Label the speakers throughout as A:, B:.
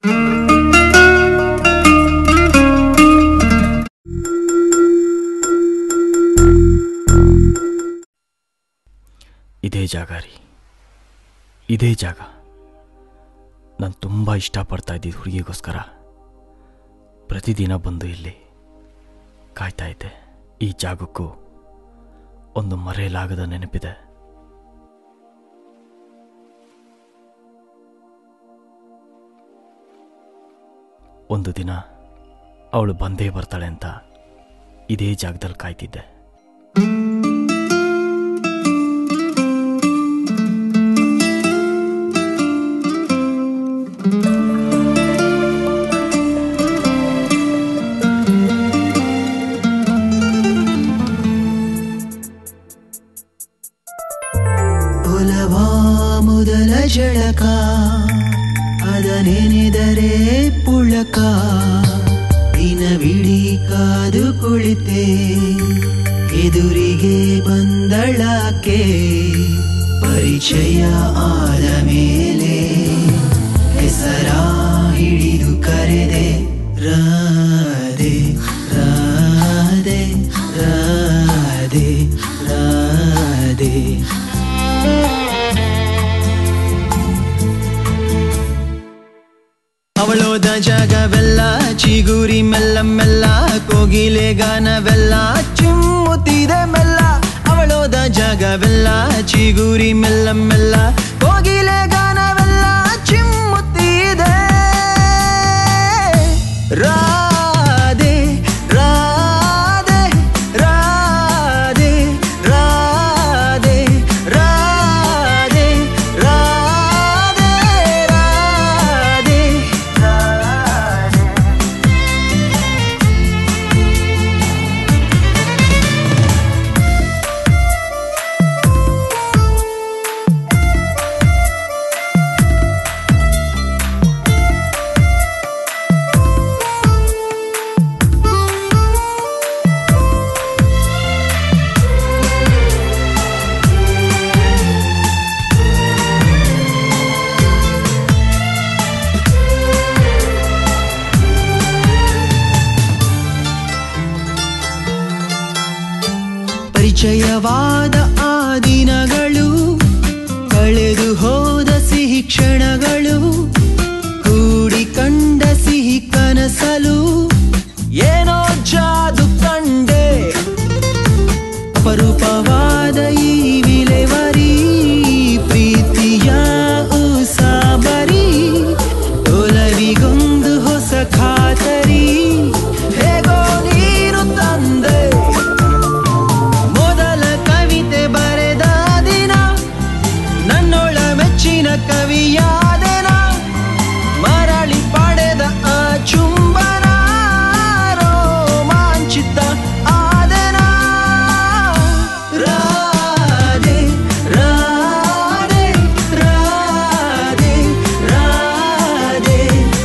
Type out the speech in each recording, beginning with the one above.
A: ಇದೇ ಜಾಗ ರೀ ಇದೇ ಜಾಗ ನಾನು ತುಂಬ ಇಷ್ಟಪಡ್ತಾ ಇದ್ದಿದ್ದು ಹುಡುಗಿಗೋಸ್ಕರ ಪ್ರತಿದಿನ ಬಂದು ಇಲ್ಲಿ ಕಾಯ್ತಾ ಇದ್ದೆ ಈ ಜಾಗಕ್ಕೂ ಒಂದು ಮರೆಯಲಾಗದ ನೆನಪಿದೆ ಒಂದು ದಿನ ಅವಳು ಬಂದೇ ಬರ್ತಾಳೆ ಅಂತ ಇದೇ ಜಾಗದಲ್ಲಿ ಕಾಯ್ತಿದ್ದೆ
B: ಒಲವ ಮೊದಲ ಜಳಕ ಅದ ನೆನೆದರೆ ಪುಳಕ ದಿನವಿಡೀ ಕಾದು ಕುಳಿತೆ ಎದುರಿಗೆ ಬಂದಳಕ್ಕೆ ಪರಿಚಯ ಆದ ಮೇಲೆ ಹೆಸರ ಹಿಡಿದು ಕರೆದೆ ರಾಧೆ ರಾಧೆ ರಾಧೆ ರಾಧೆ ಅವಳೋದ ಜಾಗವೆಲ್ಲ ಚಿಗುರಿ ಮೆಲ್ಲ ಮೆಲ್ಲ ಕೋಗಿಲೆ ಗಾನವೆಲ್ಲ ಚಿಮ್ಮುತ್ತಿದೆ ಮೆಲ್ಲ ಅವಳೋದ ಜಾಗವೆಲ್ಲ ಚಿಗುರಿ ಮೆಲ್ಲ ಮೆಲ್ಲ ಕೋಗಿಲೆ ಗಾನವೆಲ್ಲ ಚಿಮ್ಮುತ್ತಿದೆ ರಾಧೆ ರಾಧೆ ರಾಧೆ ರಾಧೆ ರಾಧೆ ರಾಧೆ ರಾಧೆ ಪರಿಚಯವಾದ ಆ ದಿನಗಳು ಕಳೆದು ಹೋದ ಸಿಹಿ ಕ್ಷಣಗಳು ಕೂಡಿ ಕಂಡ ಸಿಹಿ ಕನಸಲು ಏನೋ ಜಾದು ಕಂಡೆ ಅಪರೂಪವಾದ ಈ ವಿಲೆವರಿ ಪ್ರೀತಿಯ ಉಸಾಬರಿ ಒಲವಿಗೊಂದು ಹೊಸ ಖಾತರಿ ಹೇಗೋ ನೀನು ತಂದೆ ಮೊದಲ ಕವಿತೆ ಬರೆದ ದಿನ ನನ್ನೊಳ ಮೆಚ್ಚಿನ ಕವಿಯಾದೆನ ಮರಳಿ ಪಡೆದ ಆ ಚುಂಬನ ರೋಮಾಂಚಿತ ಆದೆನ ರಾಧೆ ರಾಧೆ ರಾಧೆ ರಾಧೆ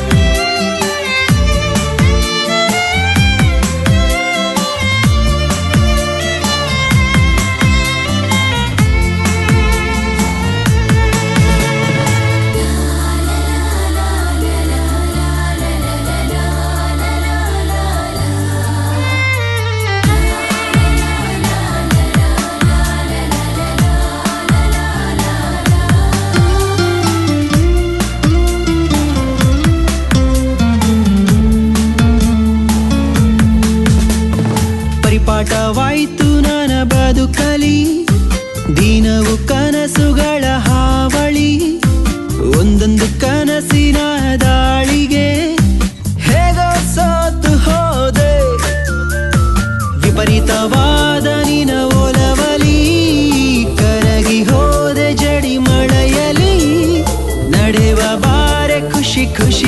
B: ಪರಿಪಾಠವಾಯ್ತು ನನ್ನ ಬದುಕಲಿ ದಿನವು ಕನಸುಗಳ ಹಾವಳಿ ಒಂದೊಂದು ಕನಸಿನ ದಾಳಿಗೆ ಹೇಗೋ ಸೋತು ಹೋದೆ ವಿಪರೀತವಾದ ನಿನ ಒಲವಲಿ ಕರಗಿ ಹೋದೆ ಜಡಿ ಮಳೆಯಲಿ ನಡೆವ ಬಾರೆ ಖುಷಿ ಖುಷಿ